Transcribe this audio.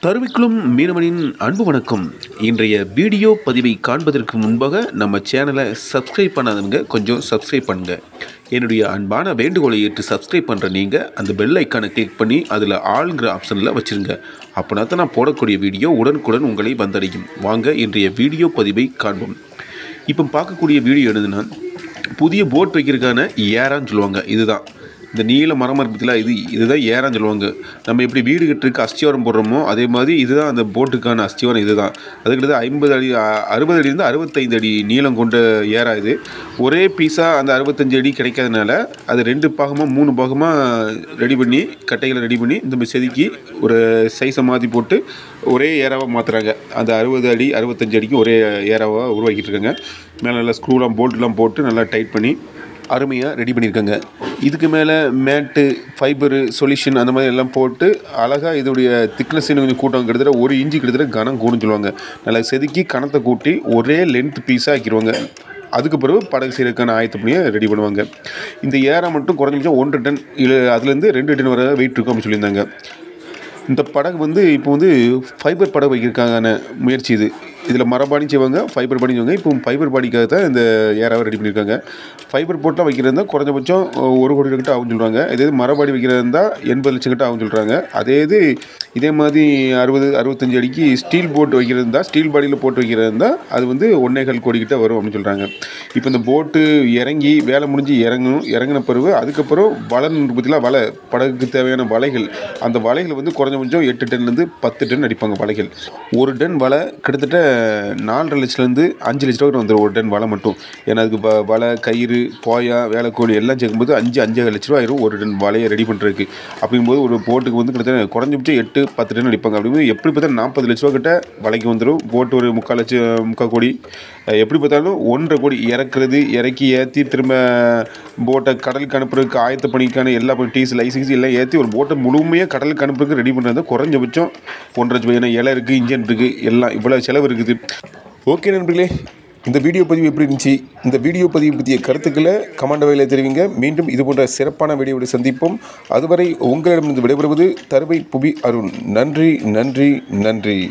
தருவிக்குளும் மீனவனின் அன்பு வணக்கம் இன்றைய வீடியோ பதிவை காண்பதற்கு முன்பாக நம்ம சேனலை சப்ஸ்கிரைப் பண்ணாதவங்க கொஞ்சம் சப்ஸ்கிரைப் பண்ணுங்க என்னுடைய அன்பான வேண்டுகோளை ஏற்று சப்ஸ்கிரைப் பண்ணுற நீங்கள் அந்த பெல் ஐக்கானை கிளிக் பண்ணி அதில் ஆளுங்கிற ஆப்ஷனில் வச்சுருங்க அப்படின்னா தான் நான் போடக்கூடிய வீடியோ உடனுக்குடன் உங்களை வந்தடையும் வாங்க இன்றைய வீடியோ பதிவை காண்போம் இப்போ பார்க்கக்கூடிய வீடியோ என்னதுன்னா புதிய போட் வைக்கிறதுக்கான ஏரான்னு சொல்லுவாங்க இதுதான் இந்த நீல மரம் இருக்குதுல இது இதுதான் ஏறான்னு சொல்லுவாங்க நம்ம எப்படி வீடு கட்டுறதுக்கு அஸ்திவாரம் போடுறோமோ அதே மாதிரி இதுதான் அந்த போட்டுக்கான அஸ்திவாரம் இதுதான் அதுக்கிட்ட ஐம்பது அடி அ- அறுபது அடியிலேருந்து அறுபத்தைந்து அடி நீளம் கொண்ட ஏரா இது ஒரே பீஸாக அந்த அறுபத்தஞ்சு அடி கிடைக்காதனால அது ரெண்டு பாகமாக மூணு பாகமாக ரெடி பண்ணி கட்டைகளை ரெடி பண்ணி இந்த மாதிரி செதுக்கி ஒரு சைஸை மாற்றி போட்டு ஒரே ஏராவாக மாற்றுறாங்க அந்த அறுபது அடி அறுபத்தஞ்சு அடிக்கு ஒரே ஏராவாக உருவாக்கிட்டு இருக்காங்க மேலே நல்லா ஸ்க்ரூலாம் போல்ட்லாம் போட்டு நல்லா டைட் பண்ணி அருமையாக ரெடி பண்ணியிருக்காங்க இதுக்கு மேலே மேட்டு ஃபைபரு சொல்யூஷன் அந்த மாதிரி எல்லாம் போட்டு அழகாக இதோடைய திக்னஸ் கொஞ்சம் கூட்டம் கிட்டத்தட்ட ஒரு இன்ச்சு கிட்டத்தட்ட கனம் கூடுன்னு சொல்லுவாங்க நல்லா செதுக்கி கணத்தை கூட்டி ஒரே லென்த் பீஸாக ஆக்கிடுவாங்க அதுக்கு பிறகு படகு செய்யறதுக்கான ஆயத்த பணியை ரெடி பண்ணுவாங்க இந்த ஏரை மட்டும் குறைஞ்சபட்சம் ஒன்றரை டன் இல்லை அதுலேருந்து ரெண்டு டன் வரை வெயிட் இருக்கும் அப்படின்னு சொல்லியிருந்தாங்க இந்த படகு வந்து இப்போ வந்து ஃபைபர் படகு வைக்கிறதுக்கான முயற்சி இது இதில் மரபாடி செய்வாங்க ஃபைபர் பாடி செய்வாங்க இப்போ ஃபைபர் பாடிக்காக தான் இந்த ஏராவை ரெடி பண்ணியிருக்காங்க ஃபைபர் போட்டால் வைக்கிறது இருந்தால் குறைஞ்சபட்சம் ஒரு கோடி கிட்ட ஆகும் சொல்கிறாங்க இதே இது மரபாடி வைக்கிறது இருந்தால் எண்பது லட்சம் கிட்ட ஆகும் சொல்கிறாங்க அதே இது இதே மாதிரி அறுபது அறுபத்தஞ்சு அடிக்கு ஸ்டீல் போட் வைக்கிறது இருந்தால் ஸ்டீல் பாடியில் போட்டு வைக்கிறது இருந்தால் அது வந்து ஒன்னேகால் கோடி கிட்ட வரும் அப்படின்னு சொல்கிறாங்க இப்போ இந்த போட்டு இறங்கி வேலை முடிஞ்சு இறங்கணும் இறங்கின பிறகு அதுக்கப்புறம் வலை பற்றிலாம் வலை படகுக்கு தேவையான வலைகள் அந்த வலைகள் வந்து குறைஞ்சபட்சம் எட்டு டன்லேருந்து பத்து டன் அடிப்பாங்க வலைகள் ஒரு டன் வலை கிட்டத்தட்ட நாலரை லட்சத்துலேருந்து அஞ்சு லட்ச ரூபா வந்துடும் ஒரு டன் வலை மட்டும் ஏன்னா அதுக்கு வ வலை கயிறு போயா வேலைக்கோழி எல்லாம் சேர்க்கும்போது அஞ்சு அஞ்சு லட்ச ரூபா ஆயிரும் ஒரு டன் வலையை ரெடி பண்ணுறதுக்கு அப்படிங்கும்போது ஒரு போட்டுக்கு வந்து கிட்டத்தட்ட குறைஞ்சபட்சம் எட்டு பத்து டன் அடிப்பாங்க அப்படிங்கும்போது எப்படி பார்த்தா நாற்பது லட்ச ரூபா கிட்ட வலைக்கு வந்துடும் போட்டு ஒரு முக்கால் லட்சம் முக்கால் கோடி அஹ் எப்படி பார்த்தாலும் ஒன்றரை கோடி இறக்குறது இறக்கி ஏற்றி திரும்ப போட்டை கடலுக்கு அனுப்புறதுக்கு ஆயத்த பணிக்கான எல்லா டீஸ் லைசன்ஸ் எல்லாம் ஏற்றி ஒரு போட்டை முழுமையாக கடலுக்கு அனுப்புறதுக்கு ரெடி பண்ணுறது குறைஞ்சபட்சம் ஒன்றரை லட்சம் ஏன்னா இலை இருக்குது இன்ஜின் இருக்குது எல்லாம் இவ்வளோ செலவு இருக்குது ஓகே நண்பர்களே இந்த வீடியோ பதிவு எப்படி இருந்துச்சு இந்த வீடியோ பதிவு பற்றிய கருத்துக்களை கமெண்ட் வகையில் தெரிவிங்க மீண்டும் இது போன்ற சிறப்பான வீடியோவை சந்திப்போம் அதுவரை உங்களிடமிருந்து விடைபெறுவது தருவை புவி அருண் நன்றி நன்றி நன்றி